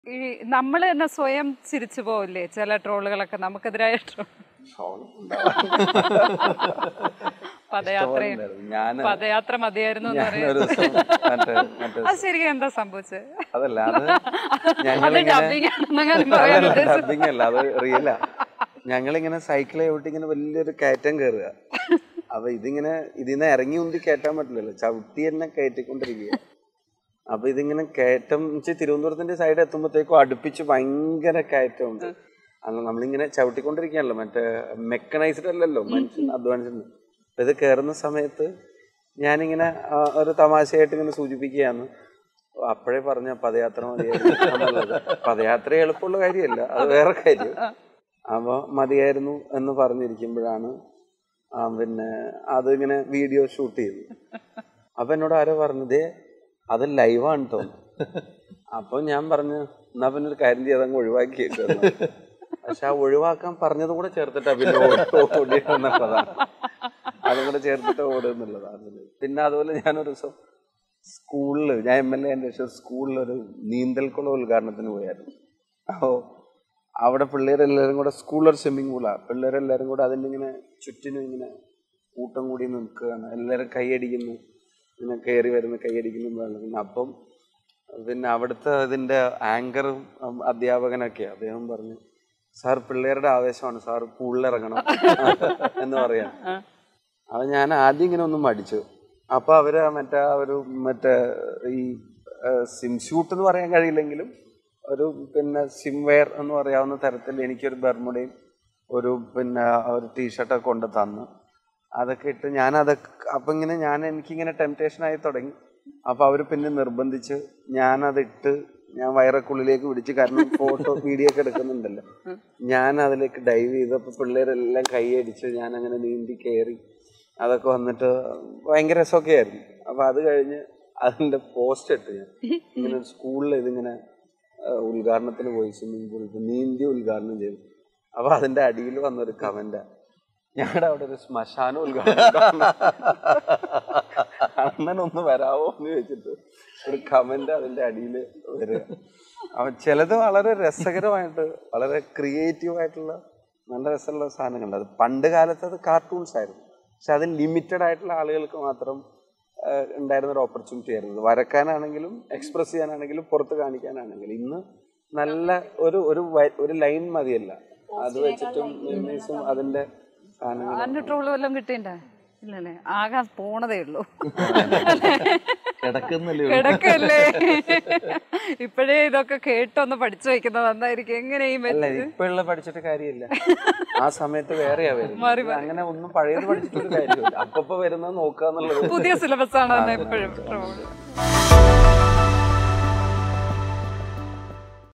ഈ നമ്മൾ തന്നെ സ്വയം ചിരിച്ചു പോവില്ലേ ചില ട്രോളുകളൊക്കെ നമുക്കെതിരായ ട്രോൾ പദയാത്രയും ഞാൻ പദയാത്ര മതിയായിരുന്നു എന്ന് ഞാനൊരു പറയും ദിവസം മറ്റേ മറ്റേ അത് ശരിക്കും എന്താ സംഭവിച്ചത് അതല്ല അത് അത് ഞങ്ങളിങ്ങനെ ഡബിങ് ആണെന്നെങ്ങാനും പറയാൻ അതല്ല ഉദ്ദേശിച്ചത്. ഡബിങ് അല്ല അത് റിയലാ ഞങ്ങളിങ്ങനെ സൈക്കിൾ ചവിട്ടി ഇങ്ങനെ വലിയൊരു കയറ്റം കയറുക അപ്പൊ ഇതിങ്ങനെ ഇതിന്ന് ഇറങ്ങി ഉന്തി കയറ്റാൻ പറ്റില്ലല്ലോ ചവിട്ടി തന്നെ കയറ്റിക്കൊണ്ടിരിക്കുക അപ്പൊ ഇതിങ്ങനെ കയറ്റം വെച്ച് തിരുവനന്തപുരത്തിന്റെ സൈഡ് എത്തുമ്പോഴത്തേക്കും അടുപ്പിച്ച് ഭയങ്കര കയറ്റമുണ്ട് അല്ല നമ്മളിങ്ങനെ ചവിട്ടിക്കൊണ്ടിരിക്കുകയാണല്ലോ മറ്റേ മെക്കനൈസ്ഡ് അല്ലല്ലോ മനുഷ്യൻ അധ്വാനിച്ചിട്ടുണ്ട് അപ്പൊ ഇത് കയറുന്ന സമയത്ത് ഞാനിങ്ങനെ ആ, ഒരു തമാശയായിട്ട് ഇങ്ങനെ സൂചിപ്പിക്കുകയാണ് അപ്പോഴേ പറഞ്ഞ പദയാത്ര മതിയായിരുന്നു എന്നുള്ളത് പദയാത്ര എളുപ്പമുള്ള കാര്യമല്ല അത് വേറെ കാര്യം അപ്പൊ മതിയായിരുന്നു എന്ന് പറഞ്ഞിരിക്കുമ്പോഴാണ് ആ, പിന്നെ അതിങ്ങനെ വീഡിയോ ഷൂട്ട് ചെയ്തു അപ്പൊ എന്നോട് ആരോ പറഞ്ഞതേ അത് ലൈവാണ് തോന്നുന്നു അപ്പൊ ഞാൻ പറഞ്ഞു എന്നാ പിന്നെ ഒരു കാര്യം ചെയ്ത് അങ്ങ് ഒഴിവാക്കിയേക്ക് എന്ന്." പക്ഷെ ആ ഒഴിവാക്കാൻ പറഞ്ഞതും കൂടെ ചേർത്തിട്ടാ പിന്നെ ഓടി- ഓടിയെന്നുള്ളതാണ് അതും കൂടെ ചേർത്തിട്ട് ഓടുന്നുള്ളതാണ് പിന്നെ അതുപോലെ ഞാനൊരു ദിവസം സ്കൂളിൽ ഞാൻ എം എൽ എ ശേഷം സ്കൂളിൽ ഒരു നീന്തൽക്കുളം ഉദ്ഘാടനത്തിന് പോയായിരുന്നു അപ്പോൾ അവിടെ പിള്ളേരെല്ലാവരും കൂടെ സ്കൂളിലൊരു സ്വിമ്മിംഗ് പൂളാണ് പിള്ളേരെല്ലാവരും കൂടെ അതിൻ്റെ ഇങ്ങനെ ചുറ്റിനും ഇങ്ങനെ കൂട്ടം കൂടി നിൽക്കുകയാണ് എല്ലാവരും കൈയടിക്കുന്നു ഇങ്ങനെ കയറി വരുന്നു കൈയടിക്കുന്നു വെള്ളം അപ്പം പിന്നെ അവിടുത്തെ ഇതിൻ്റെ ആങ്കറും ഉം, അധ്യാപകനൊക്കെ അദ്ദേഹം പറഞ്ഞു സാർ പിള്ളേരുടെ ആവേശമാണ് സാർ പൂളിലിറങ്ങണം എന്ന് പറയാം അപ്പൊ ഞാൻ ആദ്യം ഇങ്ങനെ ഒന്ന് മടിച്ചു അപ്പൊ അവര് മറ്റേ ആ ഒരു മറ്റേ ഈ സിം ഷൂട്ട് എന്ന് പറയാൻ കഴിയില്ലെങ്കിലും ഒരു പിന്നെ സിം വെയർ എന്ന് പറയാവുന്ന തരത്തിൽ എനിക്കൊരു ബർമുടയും ഒരു പിന്നെ ഒരു ടീഷർട്ടൊക്കെ കൊണ്ട് തന്നു അതൊക്കെ ഇട്ട് ഞാൻ അതൊക്കെ അപ്പൊ ഇങ്ങനെ ഞാൻ എനിക്കിങ്ങനെ ടെംപ്റ്റേഷൻ ആയി തുടങ്ങി അപ്പൊ അവര് പിന്നെ നിർബന്ധിച്ച് ഞാനതിട്ട് ഞാൻ വയറക്കുള്ളിലേക്ക് പിടിച്ച് കാരണം ഫോട്ടോ വീഡിയോ ഒക്കെ എടുക്കുന്നുണ്ടല്ലോ ഞാൻ അതിലേക്ക് ഡൈവ് ചെയ്തപ്പോൾ പിള്ളേരെല്ലാം കൈയടിച്ച് ഞാൻ അങ്ങനെ നീന്തി കയറി അതൊക്കെ വന്നിട്ട് ഭയങ്കര രസമൊക്കെ ആയിരുന്നു അപ്പൊ അത് കഴിഞ്ഞ് അതിന്റെ പോസ്റ്റ് ഇട്ട് ഞാൻ ഇങ്ങനെ സ്കൂളിൽ ഇതിങ്ങനെ ആ, ഉദ്ഘാടനത്തിന് പോയി സ്വിമ്മിംഗ് പൂളിൽ നീന്തി ഉദ്ഘാടനം ചെയ്തു അപ്പൊ അതിന്റെ അടിയിൽ വന്നൊരു കമന്റാ ഞങ്ങളുടെ അവിടെ ഒരു ശ്മശാനം ഉദ്ഘാടനം അണ്ണൻ ഒന്ന് വരാവോ എന്ന് ചോദിച്ചിട്ട് ഒരു കമന്റ് അതിന്റെ അടിയിൽ വരിക അപ്പൊ ചിലത് വളരെ രസകരമായിട്ട് വളരെ ക്രിയേറ്റീവ് ആയിട്ടുള്ള നല്ല രസമുള്ള സാധനങ്ങളുണ്ട് അത് പണ്ട് കാലത്ത് അത് കാർട്ടൂൺസ് ആയിരുന്നു പക്ഷെ അത് ലിമിറ്റഡ് ആയിട്ടുള്ള ആളുകൾക്ക് മാത്രം ആ, ഉണ്ടായിരുന്ന ഒരു ഓപ്പർച്യൂണിറ്റി ആയിരുന്നു വരക്കാനാണെങ്കിലും എക്സ്പ്രസ് ചെയ്യാനാണെങ്കിലും പുറത്ത് കാണിക്കാനാണെങ്കിലും ഇന്ന് നല്ല ഒരു ഒരു വ- ഒരു ലൈൻ മതിയല്ല അത് വെച്ചിട്ടും മെമ്മീസും അതിന്റെ സാധനങ്ങളും അതിന്റെ ട്രോള് വല്ലതും കിട്ടിണ്ടേ ഇല്ലല്ലേ ആകാൻ പോണതേ ഉള്ളൂ കിടക്കുന്നില്ലേ കിടക്കല്ലേ ഇപ്പോഴേ ഇതൊക്കെ കേട്ടൊന്ന് പഠിച്ചു വെക്കുന്നത് നന്നായിരിക്കും എങ്ങനെ ഈ അല്ല മെറ്റ് ഇപ്പോഴുള്ള പഠിച്ചിട്ട് കാര്യമില്ല ആ സമയത്ത് വേറെയാ വരുന്നത് അങ്ങനെ ഒന്നും പഴയത് പഠിച്ചിട്ടൊരു കാര്യമില്ല അപ്പൊ വരുന്നത് നോക്കുക എന്നുള്ളത് പുതിയ സിലബസ് ആണ് എപ്പോഴും ട്രോള്